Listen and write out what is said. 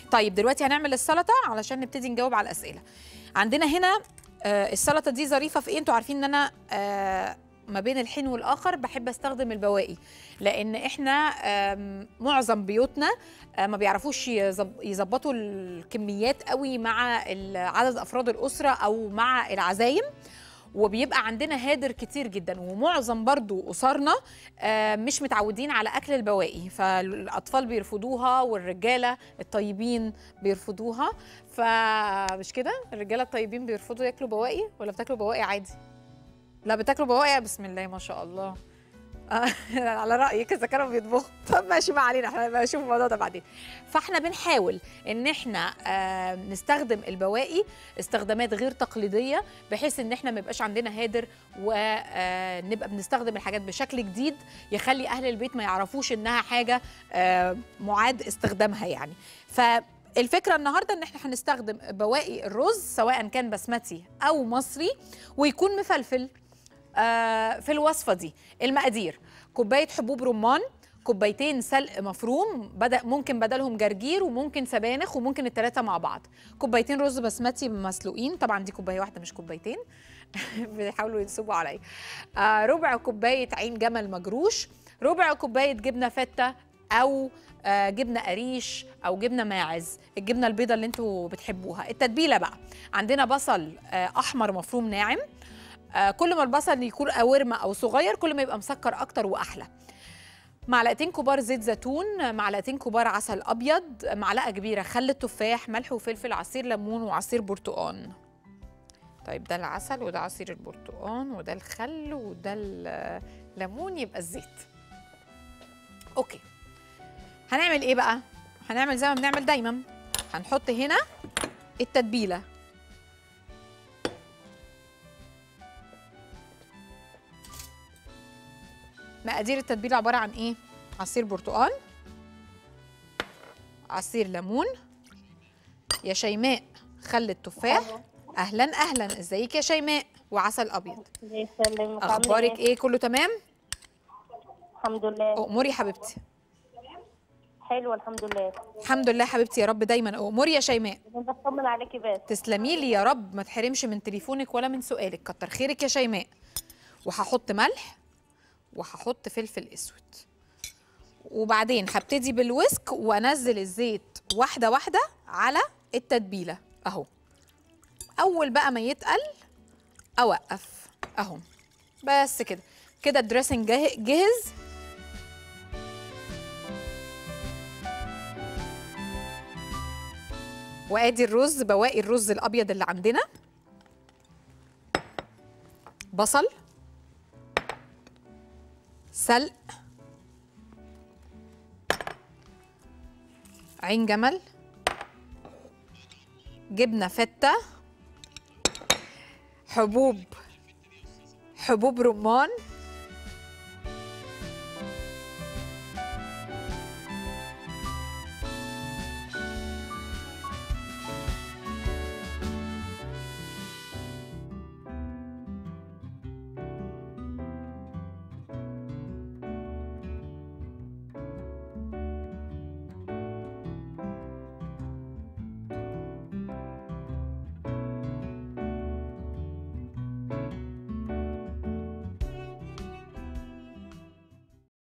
طيب دلوقتي هنعمل السلطه علشان نبتدي نجاوب على الاسئله عندنا هنا آه السلطه دي ظريفه في ايه انتوا عارفين ان انا آه ما بين الحين والاخر بحب استخدم البواقي لان احنا آم، معظم بيوتنا آه، ما بيعرفوش يظب- يظبطوا الكميات قوي مع ال- عدد افراد الاسره او مع العزايم وبيبقى عندنا هادر كتير جدا ومعظم برضو اسرنا آه، مش متعودين على اكل البواقي فالاطفال بيرفضوها والرجاله الطيبين بيرفضوها فمش كده الرجاله الطيبين بيرفضوا ياكلوا بواقي ولا بتاكلوا بواقي عادي لا بتاكلوا بواقي بسم الله ما شاء الله آه، على رايك اذا كانوا بيطبخوا طب ماشي ما علينا احنا بقى نشوف الموضوع ده بعدين فاحنا بنحاول ان احنا آه، نستخدم البواقي استخدامات غير تقليديه بحيث ان احنا ما يبقاش عندنا هادر ونبقى بنستخدم الحاجات بشكل جديد يخلي اهل البيت ما يعرفوش انها حاجه آه، معاد استخدامها يعني فالفكره النهارده ان احنا هنستخدم بواقي الرز سواء كان بسمتي او مصري ويكون مفلفل آه، في الوصفه دي المقادير كوبايه حبوب رمان كوبايتين سلق مفروم بدأ ممكن بدلهم جرجير وممكن سبانخ وممكن الثلاثه مع بعض كوبايتين رز بسمتي مسلوقين طبعا دي كوبايه واحده مش كوبايتين بيحاولوا ينسبوا عليا آه ربع كوبايه عين جمل مجروش ربع كوبايه جبنه فته او آه جبنه قريش او جبنه ماعز الجبنه البيضاء اللي انتوا بتحبوها التتبيله بقى عندنا بصل آه احمر مفروم ناعم آه، كل ما البصل يكون قوارمة أو صغير كل ما يبقى مسكر أكتر وأحلى معلقتين كبار زيت زيتون معلقتين كبار عسل أبيض معلقة كبيرة خل التفاح ملح وفلفل عصير ليمون وعصير برتقان طيب ده العسل وده عصير البرتقان وده الخل وده الليمون يبقى الزيت أوكي هنعمل إيه بقى؟ هنعمل زي ما بنعمل دايما هنحط هنا التتبيله مقادير التتبيله عباره عن ايه عصير برتقال عصير ليمون يا شيماء خل التفاح اهلا اهلا ازيك يا شيماء وعسل ابيض الله يسلمك عاملة اخبارك ايه كله تمام الحمد لله اموري حبيبتي حلوة الحمد لله الحمد لله حبيبتي يا رب دايما اموري يا شيماء أنا بطمن عليكي بس تسلمي لي يا رب ما تحرمش من تليفونك ولا من سؤالك كتر خيرك يا شيماء وهحط ملح وهحط فلفل اسود وبعدين هبتدي بالويسك وانزل الزيت واحده واحده على التتبيله اهو اول بقى ما يتقل اوقف اهو بس كده كده الدريسنج جاه- جهز وادي الرز بواقي الرز الابيض اللي عندنا بصل سلق عين جمل جبنه فته حبوب حبوب رمان